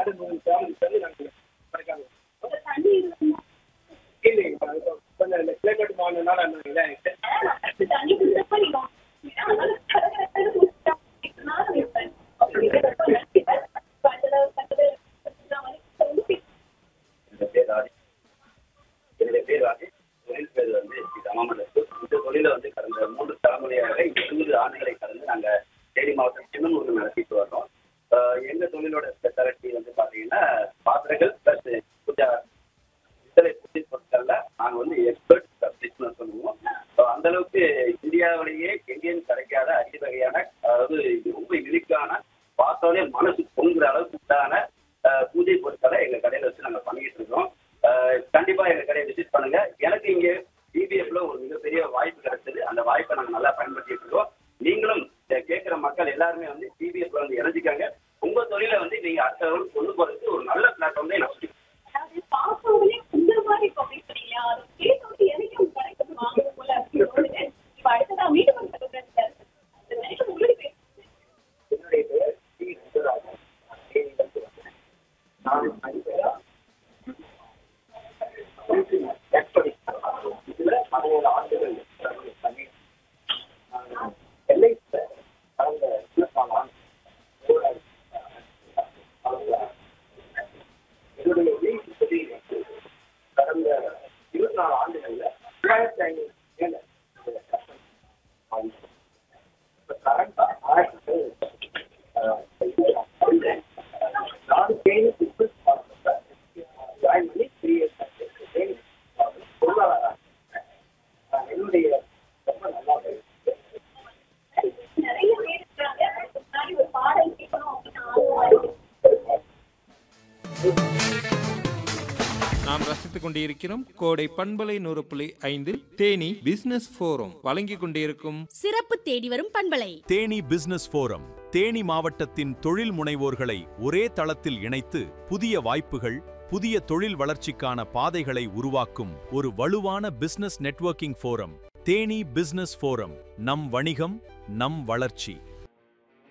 ஆடு மூணு ஃபேமிலிஸ் வந்து நாங்கள் கொடைக்கானல் ஒரு தண்ணி இருக்குமா? இல்லைங்க அது கொஞ்சம் இந்த கிளைமேட் மாறினால என்ன இதாகிட்டு அது தண்ணி குடிச்சப்ப நீங்க அதனால கடற்கரை குடிச்சா நான் இருப்பேன். அப்படி இருக்கிறப்ப நினைக்கிறேன். பக்கத்துல பக்கத்துல நான் வந்து என்னுடைய பேர் ராஜேஷ் என்னுடைய பேர் ராஜேஷ் தொழில் பேர் வந்து ஸ்ரீ ராமமண்டலத்து இந்த தொழிலை வந்து கடந்த மூன்று தலைமுறையாக இருபது ஆண்டுகளை கடந்து நாங்கள் தேனி மாவட்டம் சின்னமூர் நடத்திட்டு வர்றோம் ஆஹ் எங்க தொழிலோட ஸ்பெஷாலிட்டி வந்து பார்த்தீங்கன்னா பாத்திரங்கள் ப்ளஸ் பூஜா இத்தனை பூஜை பொருட்கள்ல நாங்கள் வந்து எக்ஸ்பர்ட் பிஸ்னஸ் சொல்லுவோம் ஸோ அந்த அளவுக்கு இந்தியாவிலேயே எங்கேயும் கிடைக்காத அரிய வகையான அதாவது இது ரொம்ப யூனிக்கான பார்த்தாலே மனசு பொங்குற அளவுக்கு உண்டான ஆஹ் பூஜை பொருட்களை எங்க கடையில வச்சு நாங்க பண்ணிட்டு இருக்கோம் ஆஹ் கண்டிப்பா எங்க கடையை விசிட் பண்ணுங்க எனக்கு இங்க டிபிஎஃப்ல ஒரு மிகப்பெரிய வாய்ப்பு கிடைச்சது அந்த வாய்ப்பை நாங்க நல்லா பயன்படுத்திட்டு இருக்கோம் நீங்களும் இதை கேட்கிற மக்கள் எல்லாருமே வந்து டிபிஎஃப்ல வந்து இணைஞ்சிக்காங்க உங்க தொழிலை வந்து நீங்க அடுத்த லெவலுக்கு கொண்டு போறதுக்கு ஒரு நல்ல பிளாட்ஃபார்ம் தான் நான் சொல்லிக்கிறேன் அதாவது பார்த்தவங்களே இந்த மாதிரி comment பண்ணீங்க. அது கேட்டவங்க எனக்கும் கிடைக்குது வாங்கணும் போல அப்படின்னு தோணுது. இப்ப அடுத்ததா மீண்டும் ஒரு தகவல் சார். இந்த நிலைக்கு முன்னாடி பேசுறது. என்னுடைய பேர் டி சுந்தரராஜன் தேனியிலிருந்து வந்தேன். நான் மனிதரா இதுல பதினேழு ஆண்டுகள் service பண்ணி நான் எல்ஐசில கடந்த இருபத்தாலு ஆண்டு என்னுடைய எல்ஐசி தொழில் வந்து கடந்த இருபத்தி நாலு ஆண்டுகள்ல ரெண்டாயிரத்தி ஐநூறு மேல என்னுடைய கஷ்டம் ஆயிடுச்சு. இப்ப கரண்டா ஆயிரத்து நான் தேனி பிசினஸ் ஜாயின் பண்ணி த்ரீ இயர்ஸ் தேனி பொருளாதாரம் என்னுடைய ரொம்ப நல்லா இருக்கு நிறைய பேர் இருக்காங்க. அதுக்கு முன்னாடி ஒரு பாடல் கேட்கணும் அப்படின்னு ஆர்வமா இருக்கு. நாம் ரசித்துக் கொண்டிருக்கிறோம் கோடை பண்பலை நூறு புள்ளி ஐந்து தேனி பிசினஸ் ஃபோரம் வழங்கிக் கொண்டிருக்கும் சிறப்பு தேடி வரும் பண்பலை தேனி பிசினஸ் ஃபோரம் தேனி மாவட்டத்தின் தொழில் முனைவோர்களை ஒரே தளத்தில் இணைத்து புதிய வாய்ப்புகள் புதிய தொழில் வளர்ச்சிக்கான பாதைகளை உருவாக்கும் ஒரு வலுவான business networking forum Theni business forum நம் வணிகம் நம் வளர்ச்சி